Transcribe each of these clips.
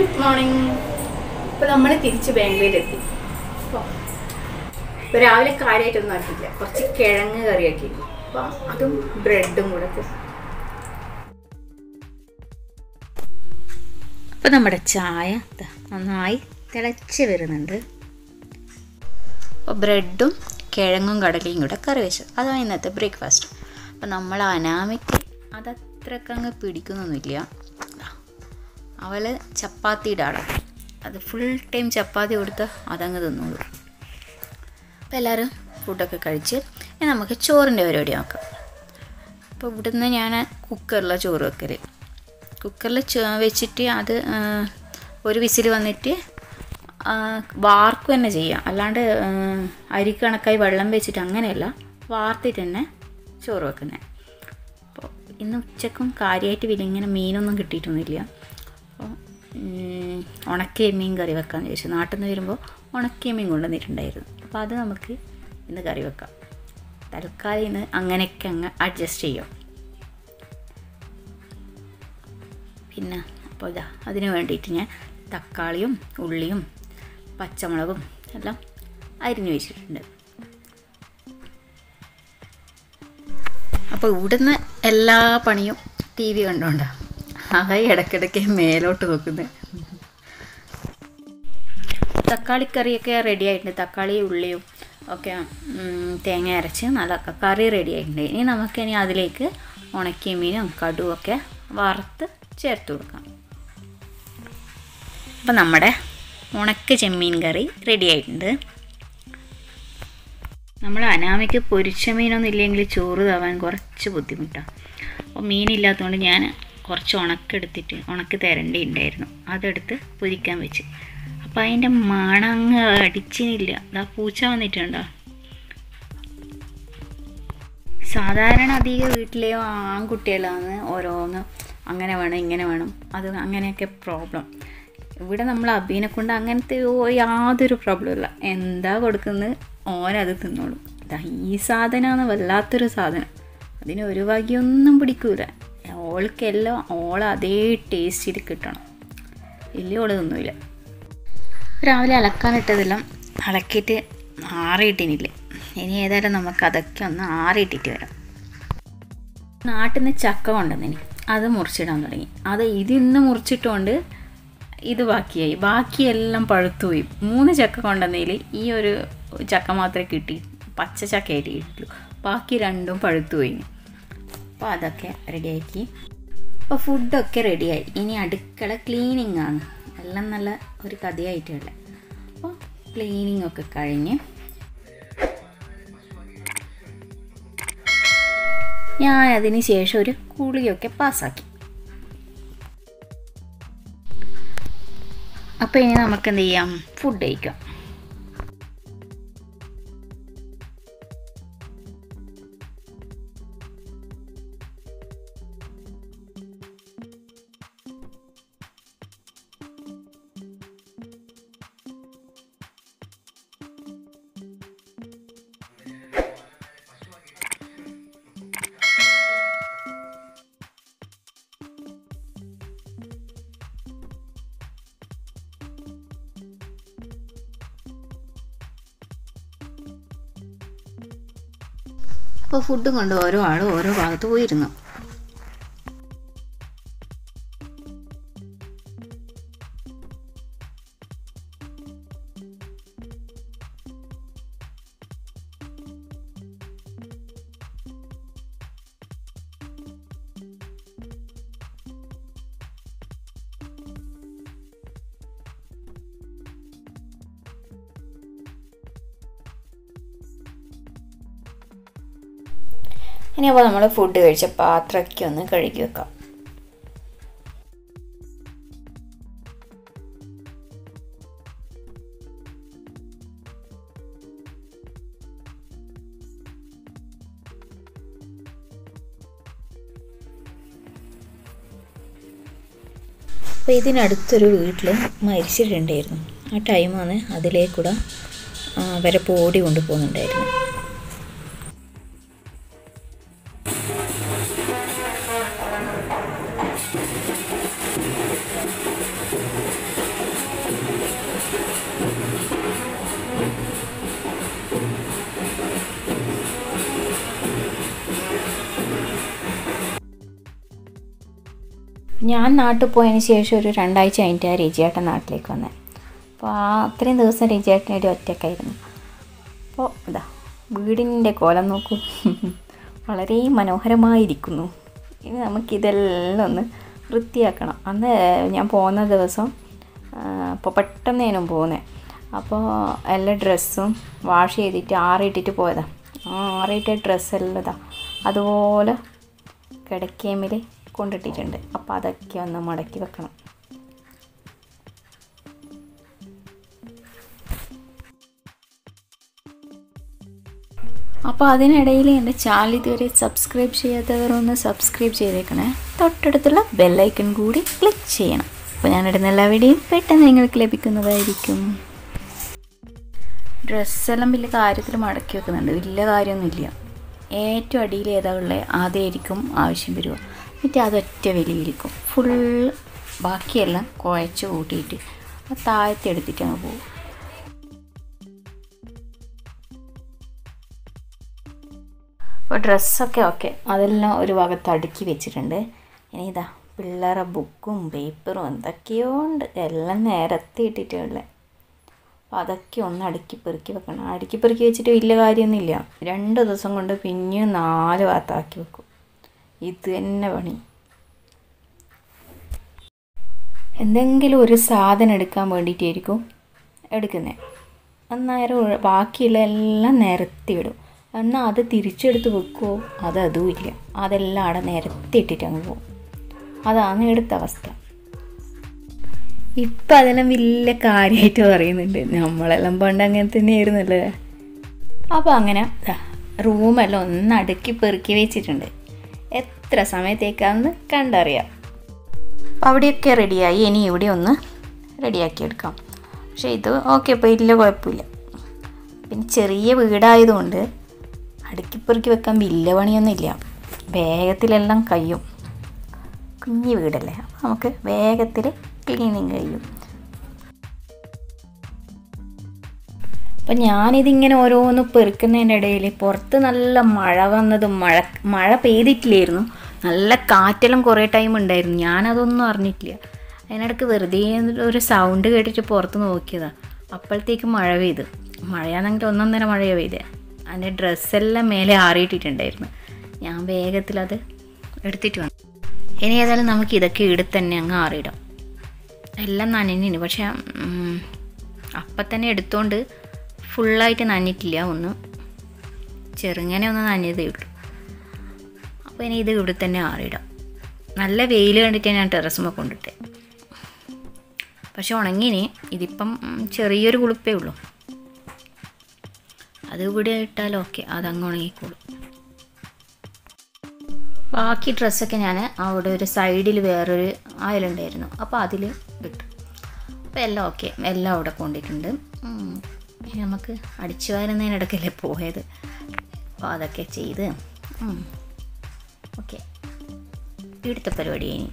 good morning ഇപ്പോൾ നമ്മൾ തിരിച്ച് ബാംഗ്ലൂരെത്തി അപ്പോൾ ഇപ്പോൾ രാവിലെ കാര്യമായിട്ടൊന്നും ആക്കിയില്ല കുറച്ച് കിഴങ്ങ് കറിയാക്കി അപ്പോൾ അതും ബ്രെഡും കൂടെ അപ്പോൾ നമ്മുടെ ചായ ദാ നന്നായി തിളച്ച് വരുന്നുണ്ട് അപ്പോൾ ബ്രെഡും കിഴങ്ങും കടലയും കൂടെ കറി വെച്ചു അതാണ് ഇന്നത്തെ ബ്രേക്ക്ഫാസ്റ്റ് അപ്പോൾ നമ്മൾ അനാമിക്ക് അതത്രക്ക് അങ്ങ് പിടിക്കുന്നൊന്നുമില്ല അവൾ ചപ്പാത്തിയുടെ ആളാണ് അത് ഫുൾ ടൈം ചപ്പാത്തി കൊടുത്ത് അതങ്ങ് തിന്നോളൂ അപ്പോൾ എല്ലാവരും ഫുഡൊക്കെ കഴിച്ച് ഇനി നമുക്ക് ചോറിൻ്റെ പരിപാടി നോക്കാം അപ്പോൾ ഇവിടുന്ന് ഞാൻ കുക്കറിലാണ് ചോറ് വെക്കൽ കുക്കറിൽ വെച്ചിട്ട് അത് ആ, ഒരു വിസിൽ വന്നിട്ട് ആ, വാർക്കുക തന്നെ ചെയ്യാം അല്ലാണ്ട് ആ, അരി കണക്കായി വെള്ളം വെച്ചിട്ട് അങ്ങനെയല്ല വാർത്തിട്ട് തന്നെ ചോറ് വെക്കുന്നത് അപ്പോൾ ഇന്ന് ഉച്ചക്കും കാര്യമായിട്ട് വലിയ ഇങ്ങനെ മീനൊന്നും കിട്ടിയിട്ടൊന്നുമില്ല അപ്പോൾ ഉം, ഉണക്കിയ മീൻ കറി വെക്കാമെന്ന് ചോദിച്ചു നാട്ടിൽ നിന്ന് വരുമ്പോൾ ഉണക്കിയ മീൻ കൊണ്ടുവന്നിട്ടുണ്ടായിരുന്നു അപ്പോൾ അത് നമുക്ക് ഇന്ന് കറി വെക്കാം തൽക്കാലം ഇന്ന് അങ്ങനെയൊക്കെ അങ്ങ് അഡ്ജസ്റ്റ് ചെയ്യും പിന്നെ അപ്പോൾ ഇതാ അതിന് വേണ്ടിയിട്ട് ഞാൻ തക്കാളിയും ഉള്ളിയും പച്ചമുളകും എല്ലാം അരിഞ്ഞു വെച്ചിട്ടുണ്ട് അപ്പോൾ ഇവിടുന്ന് എല്ലാ പണിയും ടി വി കണ്ടുകൊണ്ടാണ് അത് ഇടയ്ക്കിടയ്ക്ക് മേലോട്ട് നോക്കുന്നത് തക്കാളിക്കറിയൊക്കെ റെഡി ആയിട്ടുണ്ട് തക്കാളി ഉള്ളിയും ഒക്കെ ഉം, തേങ്ങ അരച്ച് നല്ല ക- കറി റെഡി ആയിട്ടുണ്ട് ഇനി നമുക്കിനി അതിലേക്ക് ഉണക്കിയ മീനും കടുവും ഒക്കെ വറുത്ത് ചേർത്ത് കൊടുക്കാം അപ്പം നമ്മുടെ ഉണക്ക ചെമ്മീൻ കറി റെഡി ആയിട്ടുണ്ട് നമ്മൾ അനാമയ്ക്ക് പൊരിച്ച മീനൊന്നും ഇല്ലെങ്കിൽ ചോറ് തവാൻ കുറച്ച് ബുദ്ധിമുട്ടാണ് അപ്പോൾ മീനില്ലാത്തതുകൊണ്ട് ഞാൻ കുറച്ച് ഉണക്കെടുത്തിട്ട് ഉണക്ക് തരേണ്ടി ഉണ്ടായിരുന്നു അതെടുത്ത് പൊരിക്കാൻ വെച്ച് അപ്പോൾ അതിൻ്റെ മണങ്ങ് അടിച്ചിനില്ല അതാ പൂച്ച വന്നിട്ടുണ്ടോ സാധാരണ അധിക വീട്ടിലെയോ ആൺകുട്ടികളാണ് ഓരോന്ന് അങ്ങനെ വേണം ഇങ്ങനെ വേണം അത് അങ്ങനെയൊക്കെ പ്രോബ്ലം ഇവിടെ നമ്മൾ അബീനെ കൊണ്ട് അങ്ങനത്തെ ഓ- യാതൊരു പ്രോബ്ലം ഇല്ല എന്താ കൊടുക്കുന്നത് ഓനത് തിന്നോളും ദാ ഈ സാധനമാണ് വല്ലാത്തൊരു സാധനം അതിന് ഒരു വകയൊന്നും പിടിക്കൂല ഓൾക്കെല്ലാം ഓൾ അതേ ടേസ്റ്റിൽ കിട്ടണം ഇല്ല ഓള് തിന്നൂല രാവിലെ അലക്കാനിട്ടതെല്ലാം അലക്കിയിട്ട് ആറിയിട്ടിനില്ല ഇനി ഏതായാലും നമുക്ക് അതൊക്കെ ഒന്ന് ആറിയിട്ടിട്ട് വരാം നാട്ടിൽ നിന്ന് ചക്ക കൊണ്ടുവന്നിനി അത് മുറിച്ചിടാൻ തുടങ്ങി അത് ഇതിന്ന് മുറിച്ചിട്ടുകൊണ്ട് ഇത് ബാക്കിയായി ബാക്കിയെല്ലാം പഴുത്തുപോയി മൂന്ന് ചക്ക കൊണ്ടുവന്നതിൽ ഈ ഒരു ചക്ക മാത്രമേ കിട്ടി പച്ച ചക്കയായിട്ട് കിട്ടുള്ളൂ ബാക്കി രണ്ടും പഴുത്തുപോയി അപ്പോൾ അതൊക്കെ റെഡിയാക്കി അപ്പോൾ ഫുഡൊക്കെ റെഡിയായി ഇനി അടുക്കള ക്ലീനിങ് ആണ് എല്ലാം നല്ല ഒരു കഥയായിട്ടുള്ള അപ്പോൾ ക്ലീനിങ് ഒക്കെ കഴിഞ്ഞ് ഞാൻ അതിന് ശേഷം ഒരു കുളിയൊക്കെ പാസ്സാക്കി അപ്പോൾ ഇനി നമുക്ക് എന്ത് ചെയ്യാം ഫുഡ് കഴിക്കാം അപ്പോൾ ഫുഡും കൊണ്ട് ഓരോ ആളും ഓരോ ഭാഗത്ത് പോയിരുന്നു ഇനി അപ്പോൾ നമ്മൾ ഫുഡ് കഴിച്ച പാത്രമൊക്കെ ഒന്ന് കഴുകി വെക്കാം അപ്പോൾ ഇതിനടുത്തൊരു വീട്ടിൽ മരിച്ചിട്ടുണ്ടായിരുന്നു ആ ടൈമാണ് അതിലേക്കൂടെ അവരെ ബോഡി കൊണ്ടുപോകുന്നുണ്ടായിരുന്നു ഞാൻ നാട്ടിൽ പോയതിന് ശേഷം ഒരു രണ്ടാഴ്ച കഴിഞ്ഞിട്ട് ആ രജിയേട്ടൻ നാട്ടിലേക്ക് വന്നത് അപ്പോൾ ആ അത്രയും ദിവസം രജിയേട്ടനൊരു ഒറ്റക്കായിരുന്നു അപ്പോൾ ഇതാ വീടിൻ്റെ കോലം നോക്കൂ വളരെ മനോഹരമായിരിക്കുന്നു ഇനി നമുക്കിതെല്ലാം ഒന്ന് വൃത്തിയാക്കണം അന്ന് ഞാൻ പോകുന്ന ദിവസം അപ്പോൾ പെട്ടെന്നേനും പോകുന്നത് അപ്പോൾ എല്ലാ ഡ്രസ്സും വാഷ് ചെയ്തിട്ട് ആറിയിട്ടിട്ട് പോയതാ ആ ആറിയിട്ട ഡ്രസ്സെല്ലാം ഇതാ അതുപോലെ കിടക്കേമിൽ കൊണ്ടിട്ടിട്ടുണ്ട് അപ്പോൾ അതൊക്കെ ഒന്ന് മടക്കി വെക്കണം അപ്പോൾ അതിനിടയിൽ എൻ്റെ ചാനൽ ഇതുവരെ സബ്സ്ക്രൈബ് ചെയ്യാത്തവർ ഒന്ന് സബ്സ്ക്രൈബ് ചെയ്തേക്കണേ തൊട്ടടുത്തുള്ള ബെല്ലൈക്കൺ കൂടി ക്ലിക്ക് ചെയ്യണം അപ്പോൾ ഞാനിടുന്ന എല്ലാ വീഡിയോയും പെട്ടെന്ന് നിങ്ങൾക്ക് ലഭിക്കുന്നതായിരിക്കും ഡ്രസ്സെല്ലാം വലിയ കാര്യത്തിൽ മടക്കി വെക്കുന്നുണ്ട് വലിയ കാര്യമൊന്നുമില്ല ഏറ്റവും അടിയിൽ ഏതാ ഉള്ളത് ആദ്യമായിരിക്കും ആവശ്യം വരിക എന്നിട്ട് അതൊറ്റ വലിയിരിക്കും ഫുൾ ബാക്കിയെല്ലാം കുഴച്ച് കൂട്ടിയിട്ട് താഴത്തെ എടുത്തിട്ട് അങ്ങ് പോകും അപ്പോൾ ഡ്രസ്സൊക്കെ ഓക്കെ അതെല്ലാം ഒരു ഭാഗത്ത് അടുക്കി വെച്ചിട്ടുണ്ട് ഇനി ഇതാ പിള്ളേരെ ബുക്കും പേപ്പറും എന്തൊക്കെയോ ഉണ്ട് എല്ലാം നേരത്തെ ഇട്ടിട്ടുള്ളത് അപ്പോൾ അതൊക്കെ ഒന്ന് അടുക്കി പെറുക്കി വെക്കണം അടുക്കി പെറുക്കി വെച്ചിട്ട് വലിയ കാര്യമൊന്നുമില്ല രണ്ട് ദിവസം കൊണ്ട് പിന്നെയും നാല് ഭാഗത്താക്കി വെക്കും ഇത് തന്നെ പണി എന്തെങ്കിലും ഒരു സാധനം എടുക്കാൻ വേണ്ടിയിട്ടായിരിക്കും എടുക്കുന്നത് അന്നേരം ബാക്കിയുള്ള എല്ലാം നിരത്തി ഇടും എന്നാൽ അത് തിരിച്ചെടുത്ത് വെക്കുമോ അത് അതും ഇല്ല അതെല്ലാം അവിടെ നിരത്തി ഇട്ടിട്ട് അങ്ങ് പോകും അതാണ് എടുത്ത അവസ്ഥ ഇപ്പം അതെല്ലാം വലിയ കാര്യമായിട്ട് പറയുന്നുണ്ട് നമ്മളെല്ലാം പണ്ട് അങ്ങനെ തന്നെയായിരുന്നല്ലേ അപ്പോൾ അങ്ങനെ റൂമെല്ലാം ഒന്ന് അടുക്കി പെറുക്കി വെച്ചിട്ടുണ്ട് എത്ര സമയത്തേക്കാണെന്ന് കണ്ടറിയാം അപ്പോൾ അവിടെയൊക്കെ റെഡിയായി ഇനി ഇവിടെ ഒന്ന് റെഡിയാക്കി എടുക്കാം പക്ഷേ ഇത് ഓക്കെ ഇപ്പോൾ ഇല്ല കുഴപ്പമില്ല പിന്നെ ചെറിയ വീടായതുകൊണ്ട് അടുക്കിപ്പെറുക്കി വെക്കാൻ വലിയ പണിയൊന്നുമില്ല വേഗത്തിലെല്ലാം കഴിയും കുഞ്ഞു വീടല്ലേ അപ്പോൾ നമുക്ക് വേഗത്തിൽ ക്ലീനിങ് കഴിയും അപ്പം ഞാനിതിങ്ങനെ ഓരോന്ന് പെറുക്കുന്നതിൻ്റെ ഇടയിൽ പുറത്ത് നല്ല മഴ വന്നതും മഴ മഴ പെയ്തിട്ടില്ലായിരുന്നു നല്ല കാറ്റെല്ലാം കുറേ ടൈം ഉണ്ടായിരുന്നു ഞാനതൊന്നും അറിഞ്ഞിട്ടില്ല അതിനിടയ്ക്ക് വെറുതെ ഒരു സൗണ്ട് കേട്ടിട്ട് പുറത്ത് നോക്കിയതാണ് അപ്പോഴത്തേക്ക് മഴ പെയ്ത് മഴയാണെങ്കിൽ ഒന്നൊന്നര മഴയാണ് പെയ്തേ അതിൻ്റെ ഡ്രസ്സെല്ലാം മേലെ ആറിയിട്ടിട്ടുണ്ടായിരുന്നു ഞാൻ വേഗത്തിൽ അത് എടുത്തിട്ട് വന്നു ഇനി ഏതായാലും നമുക്ക് ഇതൊക്കെ ഇവിടെ തന്നെ അങ്ങ് ആറിയിടാം എല്ലാം നനഞ്ഞിന് പക്ഷേ അപ്പം തന്നെ എടുത്തോണ്ട് ഫുള്ളായിട്ട് നനഞ്ഞിട്ടില്ല ഒന്ന് ചെറുങ്ങനെ ഒന്ന് നനഞ്ഞതേ ഉള്ളൂ അപ്പോൾ ഇനി ഇത് ഇവിടെ തന്നെ ആറിയിടാം നല്ല വെയിൽ കണ്ടിട്ട് ഞാൻ ടെറസുമ്പോൾ കൊണ്ടിട്ടേ പക്ഷെ ഉണങ്ങിന് ഇതിപ്പം ചെറിയൊരു കുളിപ്പേ ഉള്ളൂ അത് ഇവിടെ ഇട്ടാൽ ഓക്കെ അതങ്ങ് ഉണങ്ങിക്കോളും ബാക്കി ഡ്രസ്സൊക്കെ ഞാൻ അവിടെ ഒരു സൈഡിൽ വേറൊരു അയലുണ്ടായിരുന്നു അപ്പോൾ അതിൽ ഇട്ടു അപ്പോൾ എല്ലാം ഓക്കെ എല്ലാം അവിടെ കൊണ്ടിട്ടുണ്ട് ഇനി നമുക്ക് അടിച്ചു വരുന്നതിനിടയ്ക്കല്ലേ പോയത് അപ്പോൾ അതൊക്കെ ചെയ്ത് ഓക്കെ ഇവിടുത്തെ പരിപാടി ഇനി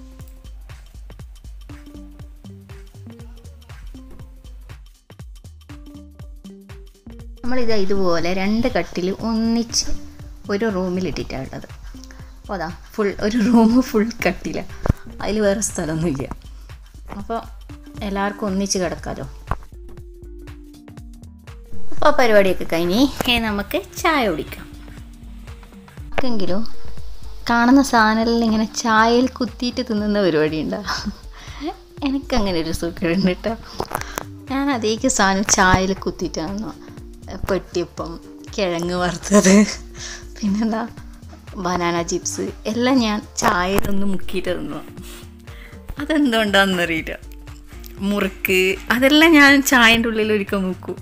നമ്മളിത് ഇതുപോലെ രണ്ട് കട്ടിൽ ഒന്നിച്ച് ഒരു റൂമിലിട്ടിട്ടാണ് ഉള്ളത് അപ്പോൾ അതാ ഫുൾ ഒരു റൂം ഫുൾ കട്ടില അതിൽ വേറെ സ്ഥലമൊന്നുമില്ല അപ്പോൾ എല്ലാവർക്കും ഒന്നിച്ച് കിടക്കാമല്ലോ അപ്പോൾ പരിപാടിയൊക്കെ കഴിഞ്ഞ് ഇനി നമുക്ക് ചായ കുടിക്കാം ആർക്കെങ്കിലും കാണുന്ന സാധനങ്ങളിൽ ഇങ്ങനെ ചായയിൽ കുത്തിയിട്ട് തിന്നുന്ന പരിപാടി ഉണ്ടോ എനിക്കങ്ങനെ ഒരു സുഖമുണ്ട് കേട്ടോ ഞാൻ അതേക്ക് സാധനം ചായയിൽ കുത്തിയിട്ടാണ് പെട്ടിയപ്പം കിഴങ്ങ് വറുത്തത് പിന്നെന്താ ബനാന ചിപ്സ് എല്ലാം ഞാൻ ചായയിലൊന്ന് മുക്കിയിട്ട് തിന്നു അതെന്തുകൊണ്ടാണെന്നറിയില്ല മുറുക്ക് അതെല്ലാം ഞാൻ ചായൻ്റെ ഉള്ളിൽ ഒരിക്കൽ മുക്കും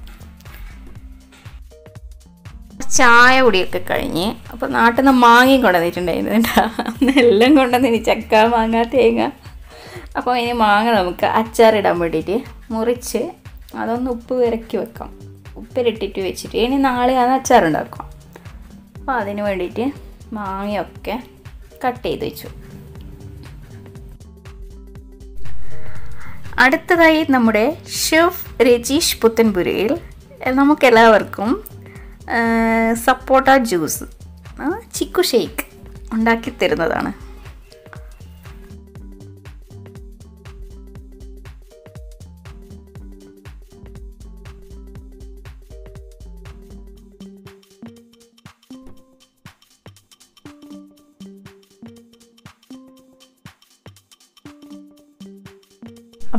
ചായ കുടിയൊക്കെ കഴിഞ്ഞ് അപ്പോൾ നാട്ടിൽ നിന്ന് മാങ്ങയും കൊണ്ടുവന്നിട്ടുണ്ടായിരുന്നു കേട്ടോ എല്ലാം കൊണ്ടുവന്നിന് ചക്ക മാങ്ങ തേങ്ങ അപ്പോൾ ഇനി മാങ്ങ നമുക്ക് അച്ചാറിടാൻ വേണ്ടിയിട്ട് മുറിച്ച് അതൊന്ന് ഉപ്പ് വിരക്കി വെക്കാം ഉപ്പിലിട്ടിട്ട് വെച്ചിട്ട് ഇനി നാളെ അത് അച്ചാറുണ്ടാക്കാം അപ്പോൾ അതിന് വേണ്ടിയിട്ട് മാങ്ങയൊക്കെ കട്ട് ചെയ്ത് വെച്ചു അടുത്തതായി നമ്മുടെ ഷെഫ് രജീഷ് പുത്തൻപുരയിൽ നമുക്കെല്ലാവർക്കും സപ്പോട്ട ജ്യൂസ് ചിക്കു ഷേക്ക് ഉണ്ടാക്കി തരുന്നതാണ്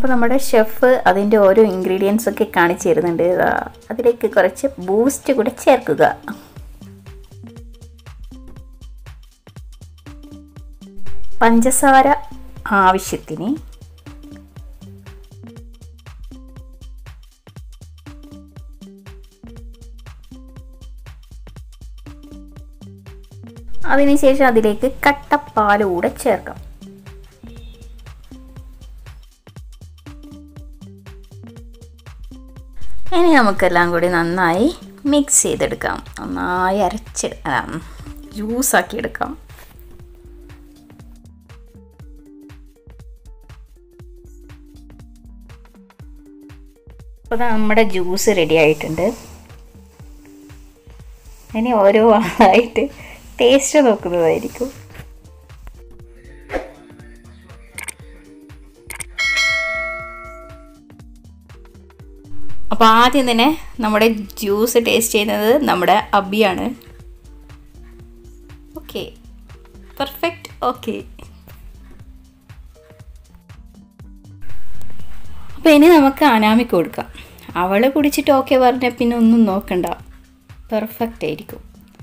അപ്പോൾ നമ്മുടെ ഷെഫ് അതിൻ്റെ ഓരോ ഇൻഗ്രീഡിയൻസ് ഒക്കെ കാണിച്ചു തരുന്നുണ്ട് ഇതാ അതിലേക്ക് കുറച്ച് ബൂസ്റ്റ് കൂടെ ചേർക്കുക പഞ്ചസാര ആവശ്യത്തിന് അതിനുശേഷം അതിലേക്ക് കട്ടപ്പാൽ കൂടെ ചേർക്കാം ഇനി നമുക്കെല്ലാം കൂടി നന്നായി മിക്സ് ചെയ്തെടുക്കാം നന്നായി അരച്ചെടുക്കാം ജ്യൂസാക്കി എടുക്കാം അപ്പോൾ നമ്മുടെ ജ്യൂസ് റെഡി ആയിട്ടുണ്ട് ഇനി ഓരോ ആളായിട്ട് ടേസ്റ്റ് നോക്കുന്നതായിരിക്കും അപ്പോൾ ആദ്യം തന്നെ നമ്മുടെ ജ്യൂസ് ടേസ്റ്റ് ചെയ്യുന്നത് നമ്മുടെ അബിയാണ് ഓക്കെ പെർഫെക്റ്റ് ഓക്കെ അപ്പോൾ ഇനി നമുക്ക് അനാമിക്ക് കൊടുക്കാം അവൾ കുടിച്ചിട്ട് ഓക്കെ പറഞ്ഞാൽ പിന്നെ ഒന്നും നോക്കണ്ട പെർഫെക്റ്റ് ആയിരിക്കും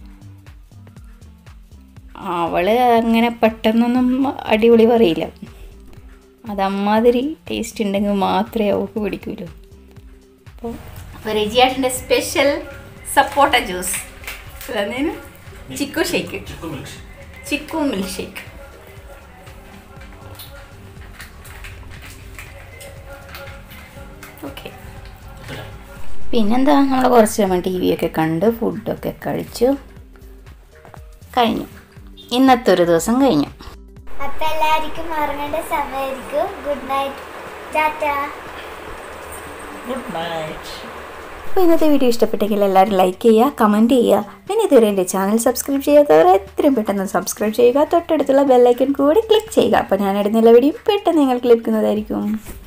അവൾ അങ്ങനെ പെട്ടെന്നൊന്നും അടിപൊളി പറയില്ല അത് അമ്മാതിരി ടേസ്റ്റ് ഉണ്ടെങ്കിൽ മാത്രമേ അവൾക്ക് പിടിക്കൂലൂ അപ്പോൾ അപ്പോൾ രജിയാട്ടിൻ്റെ സ്പെഷ്യൽ സപ്പോട്ട ജ്യൂസ് അതായത് chikoo shake chikoo milk shake okay പിന്നെന്താ നമ്മൾ കുറച്ച് സമയം ടി വി ഒക്കെ കണ്ട് ഫുഡൊക്കെ കഴിച്ചു കഴിഞ്ഞു ഇന്നത്തെ ഒരു ദിവസം കഴിഞ്ഞു അപ്പൊ എല്ലാവർക്കും ഉറങ്ങേണ്ട സമയമായിരിക്കും good night tata good night അപ്പോൾ ഇന്നത്തെ വീഡിയോ ഇഷ്ടപ്പെട്ടെങ്കിൽ എല്ലാവരും ലൈക്ക് ചെയ്യുക കമൻറ്റ് ചെയ്യുക പിന്നെ ഇതുവരെ എൻ്റെ ചാനൽ സബ്സ്ക്രൈബ് ചെയ്യാത്തവർ എത്രയും പെട്ടെന്ന് സബ്സ്ക്രൈബ് ചെയ്യുക തൊട്ടടുത്തുള്ള ബെല്ലൈക്കൺ കൂടി ക്ലിക്ക് ചെയ്യുക അപ്പോൾ ഞാൻ ഇടുന്ന എല്ലാ വീഡിയോയും പെട്ടെന്ന് നിങ്ങൾക്ക് ലഭിക്കുന്നതായിരിക്കും